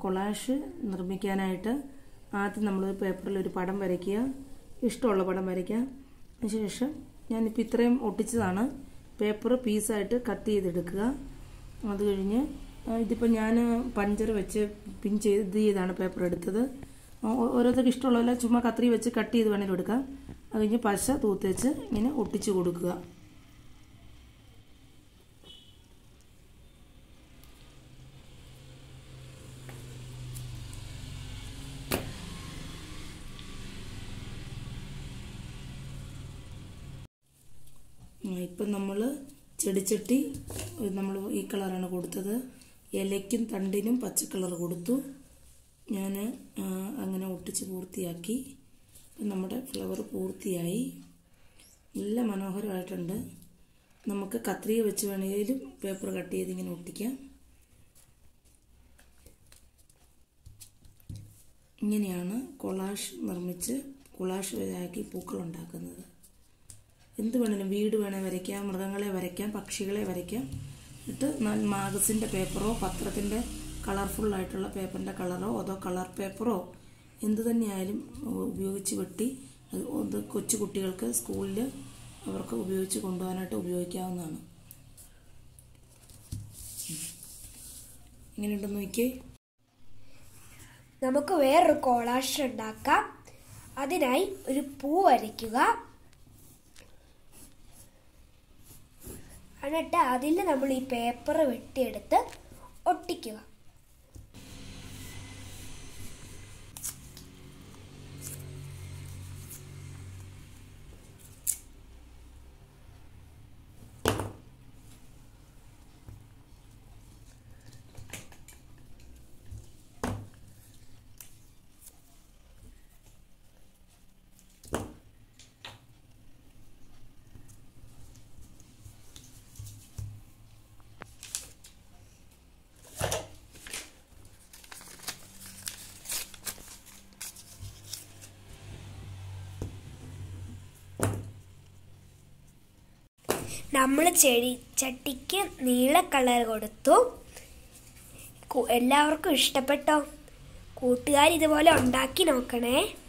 collage നിർമ്മിക്കാനായിട്ട് ആദ്യം നമ്മൾ പേപ്പറിൽ ഒരു പടം വരയ്ക്കുക ഇഷ്ടമുള്ള പടം വരയ്ക്കുക അതിനുശേഷം ഞാനിപ്പോൾ ഇത്രയും ഒട്ടിച്ചതാണ് പേപ്പർ പീസായിട്ട് കട്ട് ചെയ്തെടുക്കുക അത് കഴിഞ്ഞ് ആ, ഇതിപ്പോൾ ഞാൻ പഞ്ചർ വെച്ച് പിൻ ചെയ്ത് ഇത് ചെയ്താണ് പേപ്പർ എടുത്തത് ഓ- ഓരോരുത്തർക്ക് ഇഷ്ടമുള്ള ചുമ്മാ കത്രി വെച്ച് കട്ട് ചെയ്ത് വേണേലും എടുക്കാം അത് കഴിഞ്ഞ് പശ തൂത്തേച്ച് ഇങ്ങനെ ഒട്ടിച്ച് കൊടുക്കുക ഇപ്പം നമ്മൾ ചെടിച്ചട്ടി നമ്മൾ ഈ കളറാണ് കൊടുത്തത് ഇലയ്ക്കും തണ്ടിനും പച്ച കളർ കൊടുത്തു ഞാൻ അങ്ങനെ ഒട്ടിച്ച് പൂർത്തിയാക്കി ഇപ്പം നമ്മുടെ ഫ്ലവർ പൂർത്തിയായി നല്ല മനോഹരമായിട്ടുണ്ട് നമുക്ക് കത്രിക വെച്ച് വേണമെങ്കിലും പേപ്പർ കട്ട് ചെയ്ത് ഇങ്ങനെ ഒട്ടിക്കാം ഇങ്ങനെയാണ് കൊളാഷ് നിർമ്മിച്ച് കൊളാഷ് വരാക്കി പൂക്കൾ ഉണ്ടാക്കുന്നത് എന്ത് വേണേലും വീട് വേണേൽ വരയ്ക്കാം മൃഗങ്ങളെ വരയ്ക്കാം പക്ഷികളെ വരയ്ക്കാം എന്നിട്ട് മാഗസിൻ്റെ പേപ്പറോ പത്രത്തിൻ്റെ കളർഫുൾ ആയിട്ടുള്ള പേപ്പറിൻ്റെ കളറോ അതോ കളർ പേപ്പറോ എന്ത് തന്നെയായാലും ഉപയോഗിച്ച് വെട്ടി അത് ഇത് കൊച്ചു കുട്ടികൾക്ക് സ്കൂളിൽ അവർക്ക് ഉപയോഗിച്ച് കൊണ്ടുപോകാനായിട്ട് ഉപയോഗിക്കാവുന്നതാണ് എങ്ങനെയുണ്ടെന്ന് നോക്കിയേ നമുക്ക് വേറൊരു കോളാഷ് ഉണ്ടാക്കാം അതിനായി ഒരു പൂ വരയ്ക്കുക എന്നിട്ട് അതിൽ നമ്മൾ ഈ പേപ്പർ വെട്ടിയെടുത്ത് ഒട്ടിക്കുക നമ്മൾ ചെടി ചട്ടിക്ക് നീല കളർ കൊടുത്തു കു- എല്ലാവർക്കും ഇഷ്ടപ്പെട്ടോ കൂട്ടുകാർ ഇതുപോലെ ഉണ്ടാക്കി നോക്കണേ